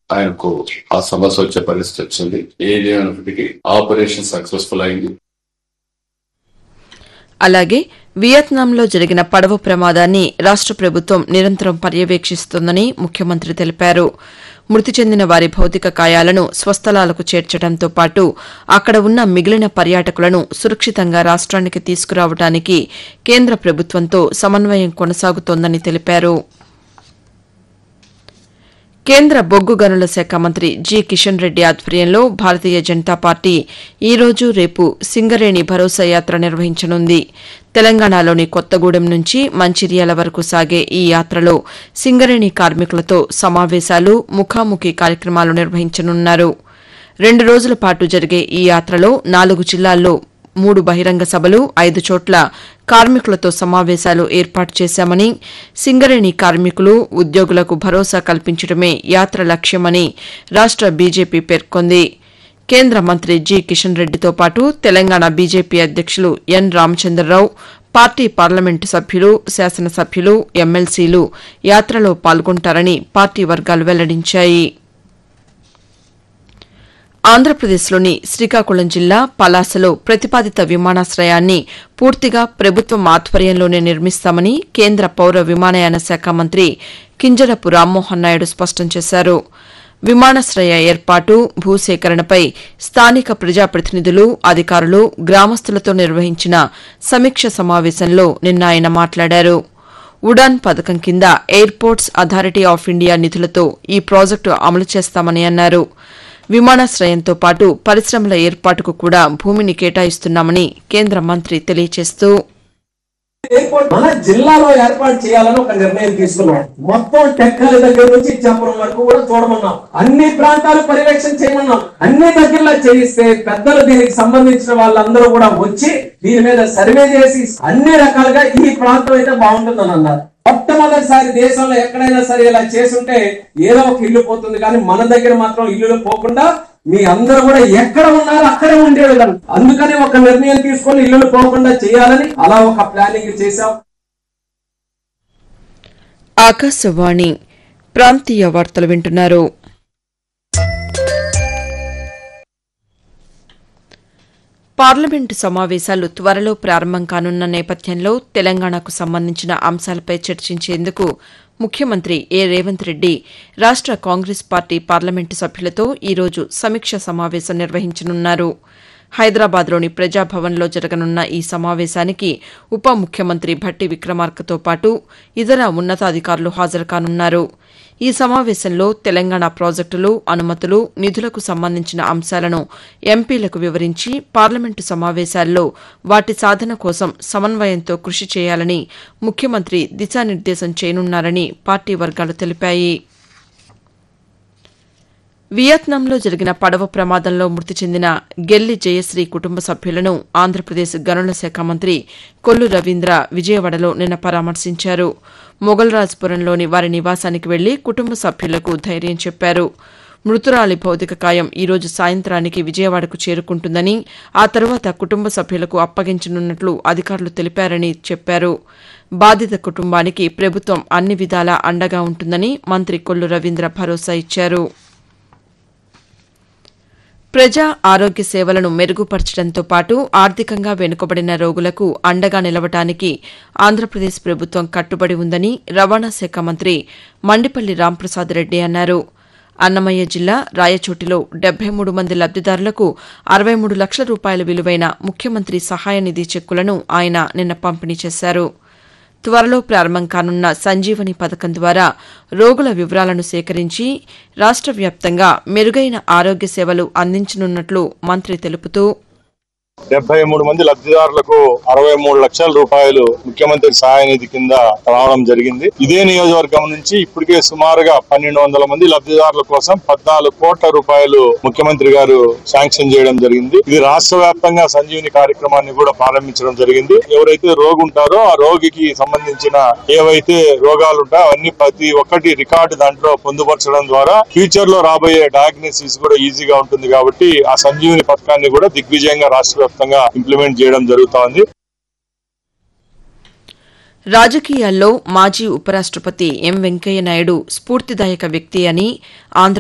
ఆయనకు ఆ సమస్య వచ్చే పరిస్థితి వచ్చింది ఏది అయినప్పటికీ ఆపరేషన్ సక్సెస్ఫుల్ అయింది అలాగే వియత్నాంలో జరిగిన పడవ ప్రమాదాన్ని రాష్ట ప్రభుత్వం నిరంతరం పర్యవేక్షిస్తోందని ముఖ్యమంత్రి తెలిపారు మృతి చెందిన వారి భౌతిక కాయాలను స్వస్థలాలకు చేర్చడంతో పాటు అక్కడ ఉన్న మిగిలిన పర్యాటకులను సురక్షితంగా రాష్ట్రానికి తీసుకురావడానికి కేంద్ర ప్రభుత్వంతో సమన్వయం కొనసాగుతోందని తెలిపారు కేంద్ర బొగ్గు గనుల శాఖ మంత్రి జి కిషన్ రెడ్డి ఆధ్వర్యంలో భారతీయ జనతా పార్టీ ఈ రోజు రేపు సింగరేణి భరోసా యాత్ర నిర్వహించనుంది తెలంగాణలోని కొత్తగూడెం నుంచి మంచిర్యాల వరకు సాగే ఈ యాత్రలో సింగరేణి కార్మికులతో సమావేశాలు ముఖాముఖి కార్యక్రమాలు నిర్వహించనున్నారు రెండు రోజుల పాటు జరిగే ఈ యాత్రలో నాలుగు జిల్లాల్లో మూడు బహిరంగ సభలు ఐదు చోట్ల కార్మికులతో సమావేశాలు ఏర్పాటు చేశామని సింగరేణి కార్మికులు ఉద్యోగులకు భరోసా కల్పించడమే యాత్ర లక్ష్యమని రాష్ట బీజేపీ పేర్కొంది కేంద్ర మంత్రి జి కిషన్ రెడ్డితో పాటు తెలంగాణ బీజేపీ అధ్యక్షులు ఎన్ రామచంద్రరావు పార్టీ పార్లమెంటు సభ్యులు శాసనసభ్యులు ఎమ్మెల్సీలు యాత్రలో పాల్గొంటారని పార్టీ వర్గాలు వెల్లడించాయి ఆంధ్రప్రదేశ్లోని శ్రీకాకుళం జిల్లా పలాసలో ప్రతిపాదిత విమానాశ్రయాన్ని పూర్తిగా ప్రభుత్వం ఆధ్వర్యంలోనే నిర్మిస్తామని కేంద్ర పౌర విమానయాన శాఖ మంత్రి కింజరపు రామ్మోహన్ నాయుడు స్పష్టం చేశారు విమానాశ్రయ ఏర్పాటు భూసేకరణపై స్థానిక ప్రజాప్రతినిధులు అధికారులు గ్రామస్తులతో నిర్వహించిన సమీక్ష సమావేశంలో నిన్న ఆయన మాట్లాడారు ఉడాన్ పథకం కింద ఎయిర్పోర్ట్స్ అథారిటీ ఆఫ్ ఇండియా నిధులతో ఈ ప్రాజెక్టు అమలు చేస్తామని అన్నారు విమానాశ్రయంతో పాటు పరిశ్రమల ఏర్పాటుకు కూడా భూమిని కేటాయిస్తున్నామని కేంద్ర మంత్రి తెలియజేస్తూ ఎయిర్పోర్ట్ మన జిల్లాలో ఏర్పాటు చేయాలని ఒక నిర్ణయం తీసుకున్నాం మొత్తం టెక్కలి దగ్గర నుంచి ఇచ్చాపురం వరకు కూడా చూడమన్నాం అన్ని ప్రాంతాలు పర్యవేక్షణ చేయమన్నాం అన్ని దగ్గరలో చేయిస్తే పెద్దలు దీనికి సంబంధించిన వాళ్ళందరూ కూడా వచ్చి దీని మీద సర్వే చేసి అన్ని రకాలుగా ఈ ప్రాంతం అయితే బాగుంటుందని అన్నారు మొట్టమొదటిసారి దేశంలో ఎక్కడైనా సరే ఇలా చేసుంటే ఏదో ఒక ఇల్లు పోతుంది కానీ మన దగ్గర మాత్రం ఇల్లులు పోకుండా మీ అందరూ కూడా ఎక్కడ ఉన్నారో అక్కడే ఉండే విధంగా అందుకని ఒక నిర్ణయం తీసుకొని ఇల్లులు పోకుండా చేయాలని అలా ఒక ప్లానింగ్ చేశాం ఆకాశవాణి ప్రాంతీయ వార్తలు వింటున్నారు పార్లమెంటు సమావేశాలు త్వరలో ప్రారంభం కానున్న నేపథ్యంలో తెలంగాణకు సంబంధించిన అంశాలపై చర్చించేందుకు ముఖ్యమంత్రి ఏ రేవంత్ రెడ్డి రాష్ట కాంగ్రెస్ పార్టీ పార్లమెంటు సభ్యులతో ఈరోజు సమీక్ష సమావేశం నిర్వహించనున్నారు హైదరాబాద్లోని ప్రజాభవన్లో జరగనున్న ఈ సమావేశానికి ఉప ముఖ్యమంత్రి భట్టి విక్రమార్కతో పాటు ఇతర ఉన్నతాధికారులు హాజరు కానున్నారు ఈ సమావేశంలో తెలంగాణ ప్రాజెక్టులు అనుమతులు నిధులకు సంబంధించిన అంశాలను ఎంపీలకు వివరించి పార్లమెంటు సమావేశాల్లో వాటి సాధన కోసం సమన్వయంతో కృషి చేయాలని ముఖ్యమంత్రి దిశానిర్దేశం చేయనున్నారని పార్టీ వర్గాలు తెలిపాయి వియత్నాంలో జరిగిన పడవ ప్రమాదంలో మృతి చెందిన గెల్లి జయశ్రీ కుటుంబ సభ్యులను ఆంధ్రప్రదేశ్ గనుల శాఖ మంత్రి కొల్లు రవీంద్ర విజయవాడలో నిన్న పరామర్శించారు మొగల్రాజ్పురంలోని వారి నివాసానికి వెళ్లి కుటుంబ సభ్యులకు ధైర్యం చెప్పారు మృతురాలి భౌతిక కాయం ఈరోజు సాయంత్రానికి విజయవాడకు చేరుకుంటుందని ఆ తర్వాత కుటుంబ సభ్యులకు అప్పగించనున్నట్లు అధికారులు తెలిపారని చెప్పారు బాధిత కుటుంబానికి ప్రభుత్వం అన్ని విధాలా అండగా ఉంటుందని మంత్రి కొల్లు రవీంద్ర భరోసా ఇచ్చారు ప్రజా ఆరోగ్య సేవలను మెరుగుపరచడంతో పాటు ఆర్థికంగా వెనుకబడిన రోగులకు అండగా నిలవటానికి ఆంధ్రప్రదేశ్ ప్రభుత్వం కట్టుబడి ఉందని రవాణా శాఖ మంత్రి మండిపల్లి రాంప్రసాద్ రెడ్డి అన్నారు అన్నమయ్య జిల్లా రాయచోటిలో డెబ్బై మూడు మంది లబ్దిదారులకు అరవై మూడు లక్షల రూపాయల విలువైన ముఖ్యమంత్రి సహాయ నిధి చెక్కులను ఆయన నిన్న పంపిణీ చేశారు త్వరలో ప్రారంభం కానున్న సంజీవని పథకం ద్వారా రోగుల వివరాలను సేకరించి రాష్ట వ్యాప్తంగా మెరుగైన ఆరోగ్య సేవలు అందించనున్నట్లు మంత్రి తెలుపుతూ డెబ్బై మూడు మంది లబ్ధిదారులకు అరవై మూడు లక్షల రూపాయలు ముఖ్యమంత్రి సహాయ నిధి కింద రావడం జరిగింది ఇదే నియోజకవర్గం నుంచి ఇప్పటికే సుమారుగా పన్నెండు వందల మంది లబ్ధిదారుల కోసం పద్నాలుగు కోట్ల రూపాయలు ముఖ్యమంత్రి గారు శాంక్షన్ చేయడం జరిగింది ఇది రాష్ట్ర వ్యాప్తంగా సంజీవిని కార్యక్రమాన్ని కూడా ప్రారంభించడం జరిగింది ఎవరైతే రోగి ఉంటారో ఆ రోగికి సంబంధించిన ఏవైతే రోగాలు ఉంటాయో అవన్నీ ప్రతి ఒక్కటి రికార్డు దాంట్లో పొందుపరచడం ద్వారా ఫ్యూచర్ లో రాబోయే డయాగ్నోసిస్ కూడా ఈజీగా ఉంటుంది కాబట్టి ఆ సంజీవిని పథకాన్ని కూడా దిగ్విజయంగా రాష్ట్ర వ్యాప్తంగా ఇంప్లిమెంట్ చేయడం జరుగుతోంది రాజకీయాల్లో మాజీ ఉపరాష్టపతి ఎం వెంకయ్య నాయుడు స్ఫూర్తిదాయక వ్యక్తి అని ఆంధ్ర